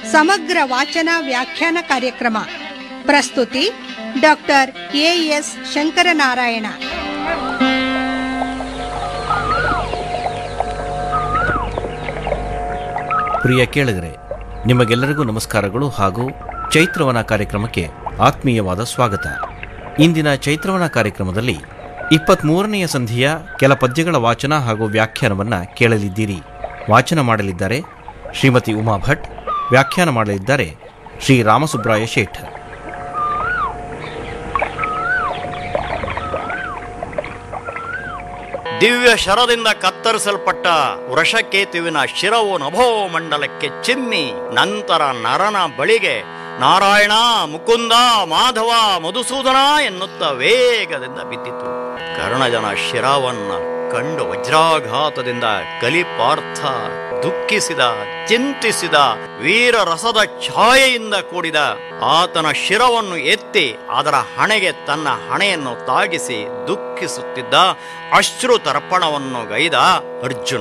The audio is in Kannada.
ಸಮಗ್ರ ವಾಚನ ವ್ಯಾಖ್ಯಾನ ಕಾರ್ಯಕ್ರಮ ಪ್ರಸ್ತುತಿ ಡಾಕ್ಟರ್ ಎಎಸ್ ಶಂಕರನಾರಾಯಣ ಪ್ರಿಯ ಕೇಳಿದರೆ ನಿಮಗೆಲ್ಲರಿಗೂ ನಮಸ್ಕಾರಗಳು ಹಾಗೂ ಚೈತ್ರವನ ಕಾರ್ಯಕ್ರಮಕ್ಕೆ ಆತ್ಮೀಯವಾದ ಸ್ವಾಗತ ಇಂದಿನ ಚೈತ್ರವನ ಕಾರ್ಯಕ್ರಮದಲ್ಲಿ ಇಪ್ಪತ್ತ್ಮೂರನೆಯ ಸಂಧಿಯ ಕೆಲ ಪದ್ಯಗಳ ವಾಚನ ಹಾಗೂ ವ್ಯಾಖ್ಯಾನವನ್ನು ಕೇಳಲಿದ್ದೀರಿ ವಾಚನ ಮಾಡಲಿದ್ದಾರೆ ಶ್ರೀಮತಿ ಉಮಾ ಭಟ್ ವ್ಯಾಖ್ಯಾನ ಮಾಡಲಿದ್ದಾರೆ ಶ್ರೀ ರಾಮಸುಬ್ರಾಯ ಶೇಠ್ ದಿವ್ಯ ಶರದಿಂದ ಕತ್ತರಿಸಲ್ಪಟ್ಟ ವೃಷಕೇತುವಿನ ಶಿರವು ನಭೋಮಂಡಲಕ್ಕೆ ಚಿಮ್ಮಿ ನಂತರ ನರನ ಬಳಿಗೆ ನಾರಾಯಣ ಮುಕುಂದ ಮಾಧವ ಮಧುಸೂದನ ಎನ್ನುತ್ತಾ ವೇಗದಿಂದ ಬಿದ್ದಿತು ಕರ್ಣಜನ ಶಿರವನ್ನ ಕಂಡು ವಜ್ರಾಘಾತದಿಂದ ಕಲಿಪಾರ್ಥ ದುಃಖಿಸಿದ ಚಿಂತಿಸಿದ ವೀರ ರಸದ ಛಾಯೆಯಿಂದ ಕೂಡಿದ ಆತನ ಶಿರವನ್ನು ಎತ್ತಿ ಅದರ ಹಣೆಗೆ ತನ್ನ ಹಣೆಯನ್ನು ತಾಗಿಸಿ ದುಃಖಿಸುತ್ತಿದ್ದ ಅಶ್ರು ತರ್ಪಣವನ್ನು ಗೈದ ಅರ್ಜುನ